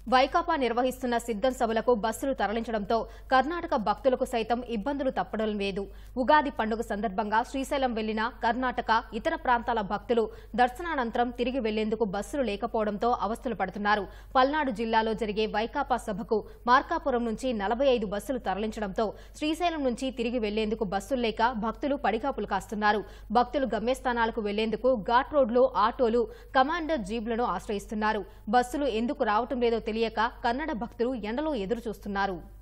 వైకాపా నిర్వహిస్తున్న సిద్ధం సభలకు బస్సులు తరలించడంతో కర్ణాటక భక్తులకు సైతం ఇబ్బందులు తప్పడం లేదు ఉగాది పండుగ సందర్భంగా శ్రీశైలం వెళ్లిన కర్ణాటక ఇతర ప్రాంతాల భక్తులు దర్శనానంతరం తిరిగి వెళ్లేందుకు బస్సులు లేకపోవడంతో అవస్థలు పడుతున్నారు పల్నాడు జిల్లాలో జరిగే వైకాపా సభకు మార్కాపురం నుంచి నలభై ఐదు బస్సులు తరలించడంతో శ్రీశైలం నుంచి తిరిగి వెళ్లేందుకు బస్సులు లేక భక్తులు పడిగాపులు కాస్తున్నారు భక్తులు గమ్యస్థానాలకు వెళ్లేందుకు ఘాట్ రోడ్లో ఆటోలు కమాండర్ జీబ్లను ఆశ్రయిస్తున్నారు బస్సులు ఎందుకు రావటం లేదో తెలియక కన్నడ భక్తులు ఎండలో ఎదురు చూస్తున్నారు